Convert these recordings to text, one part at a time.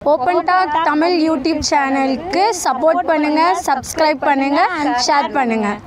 open talk Tamil YouTube சேனலுக்கு support பண்ணுங்கள் subscribe பண்ணுங்கள் ஷேர் பண்ணுங்கள்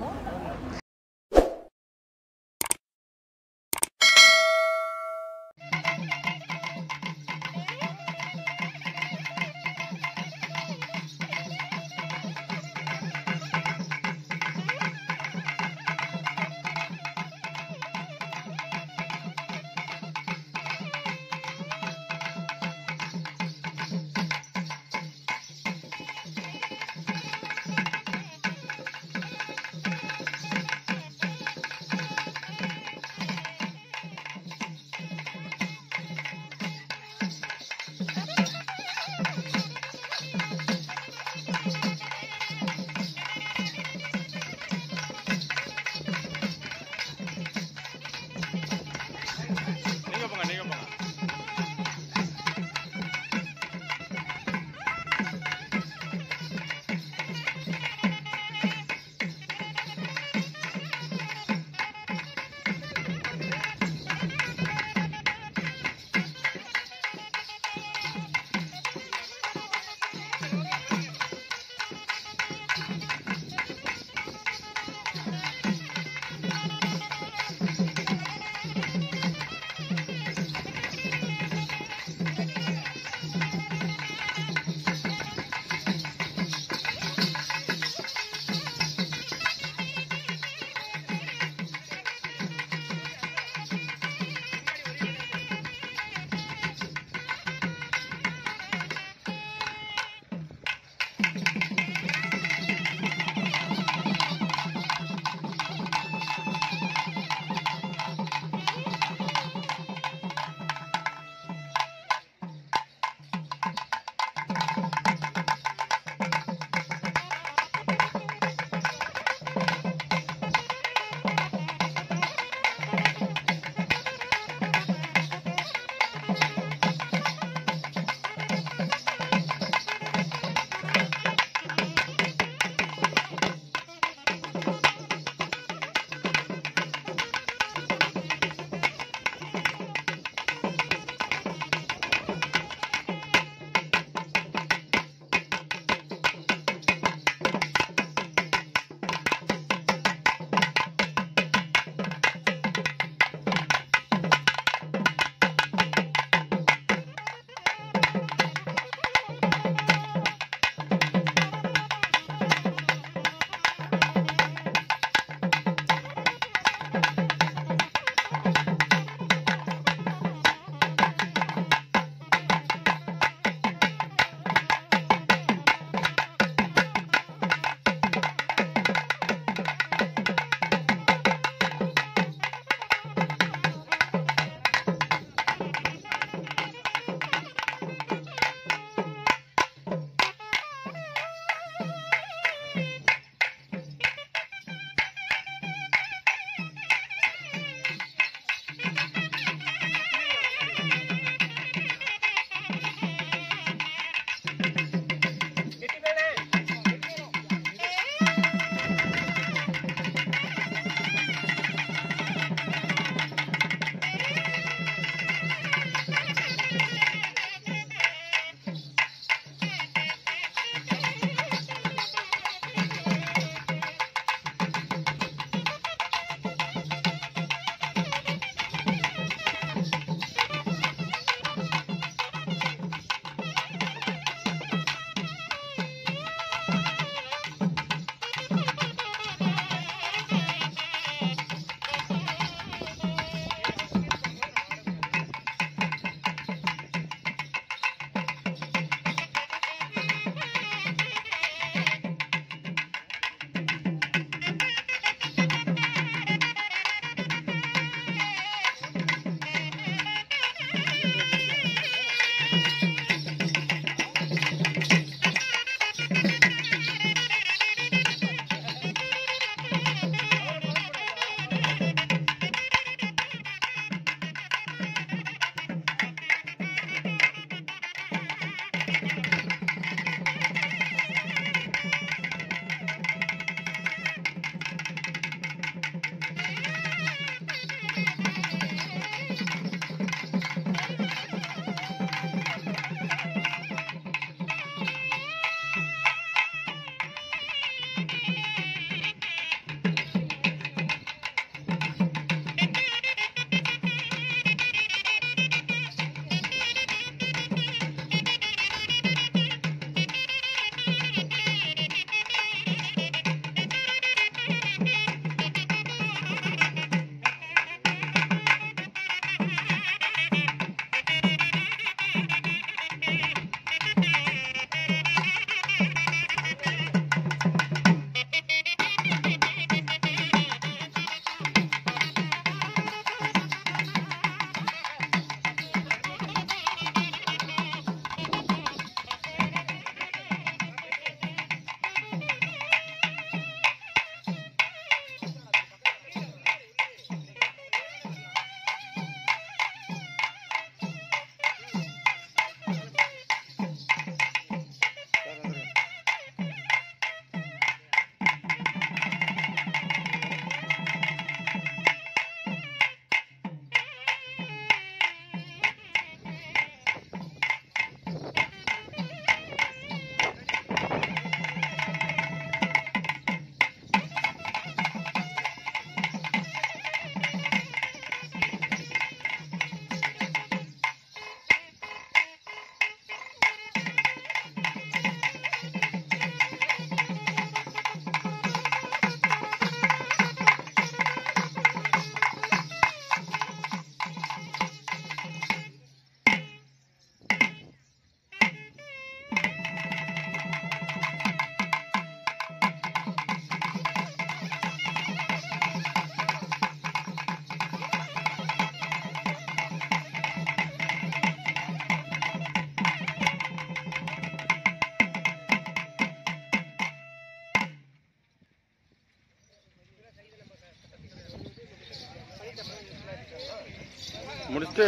ஃபஸ்ட்டு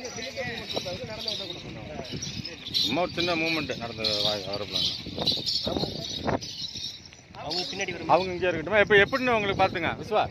சும்மா ஒரு சின்ன மூமெண்ட் நடந்த வரப்பலாம் அவங்க பின்னாடி வரும் அவங்க இங்கே இருக்கட்டுமா இப்போ எப்படின்னு உங்களுக்கு பார்த்துங்க Vishwa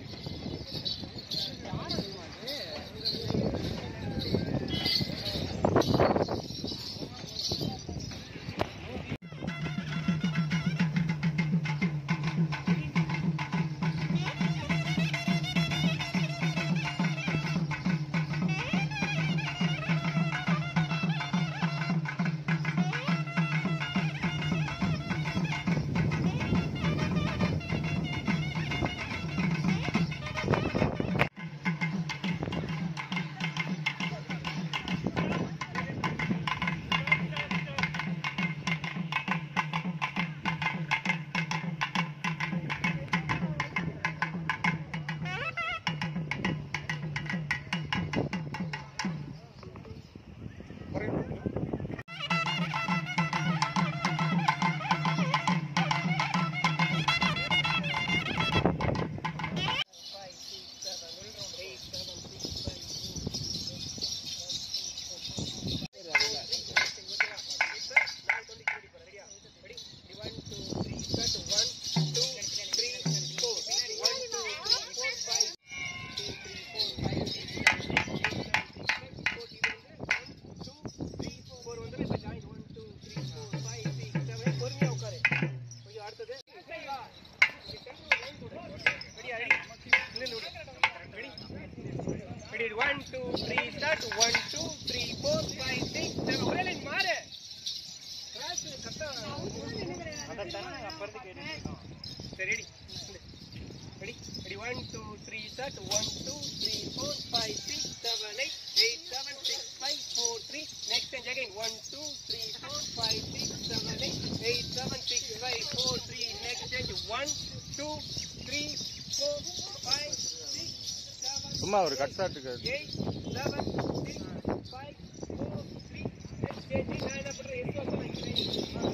one two three start one two three four five six seven ஒரே லைன் மாறு கிராஸ் கரெக்டா சரி ready ready ready one two three start one two three four five six seven eight eight seven six five four three next time again one two three four five six seven eight eight seven six five four three next time one two three four five six seven சும்மா ஒரு cut ஷாட்டுக்கு eight seven six five four three next time நான் என்ன பண்ணுறேன் எது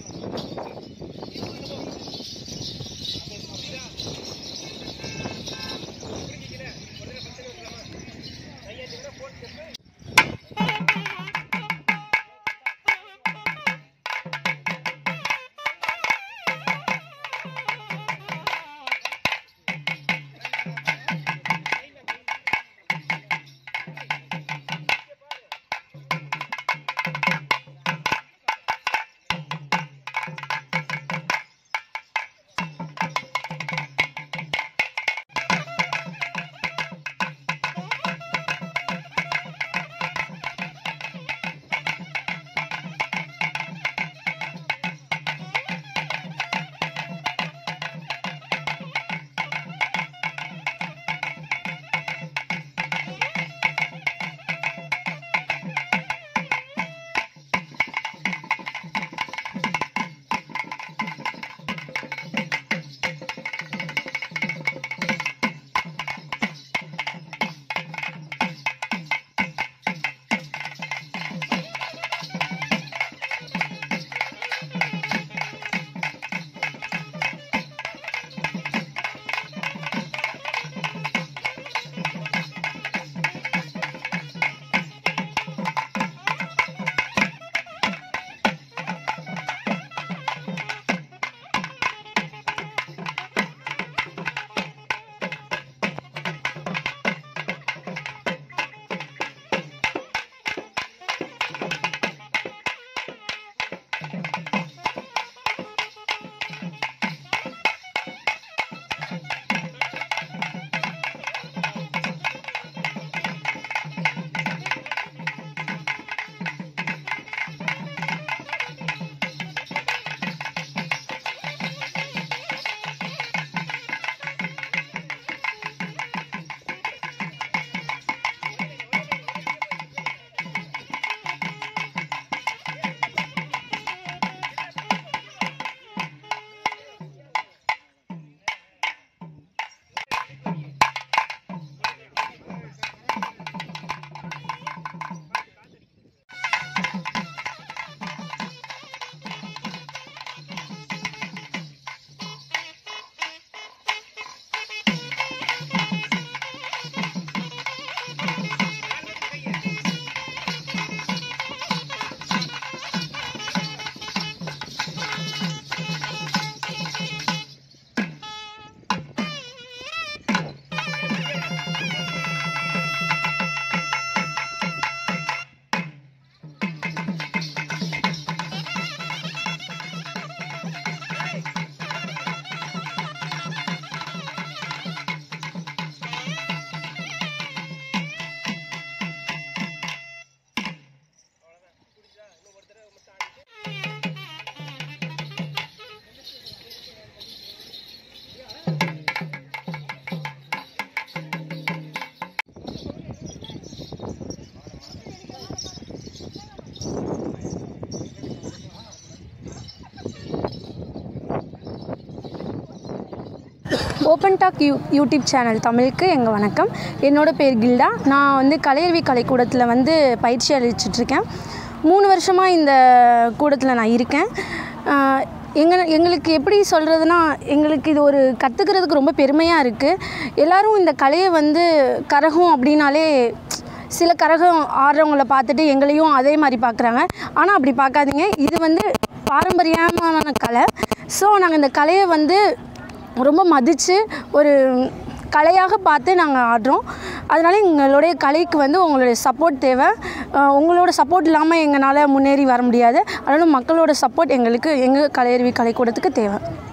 open talk you YouTube channel தமிழுக்கு எங்கள் வணக்கம் என்னோட பேர் கில்டா நான் வந்து கலையல்வி கலைக்கூடத்தில் வந்து பயிற்சி அளிச்சிட்ருக்கேன் மூணு வருஷமாக இந்த கூடத்தில் நான் இருக்கேன் ஆஹ் எங்க எங்களுக்கு எப்படி சொல்கிறதுனா எங்களுக்கு இது ஒரு கற்றுக்கிறதுக்கு ரொம்ப பெருமையாக இருக்குது எல்லோரும் இந்த கலையை வந்து கரகம் அப்படின்னாலே சில கரகம் ஆடுறவங்கள பார்த்துட்டு எங்களையும் அதே மாதிரி பார்க்குறாங்க ஆனால் அப்படி பார்க்காதீங்க இது வந்து பாரம்பரியமான கலை ஸோ நாங்கள் இந்த கலையை வந்து ரொம்ப மதித்து ஒரு கலையாக பார்த்து நாங்கள் ஆடுறோம் அதனால எங்களுடைய கலைக்கு வந்து உங்களுடைய சப்போர்ட் தேவை அஹ் உங்களோட சப்போர்ட் இல்லாமல் எங்களால் முன்னேறி வர முடியாது அதனால் மக்களோட சப்போர்ட் எங்களுக்கு எங்கள் கலையருவி கலைக்கூடத்துக்கு தேவை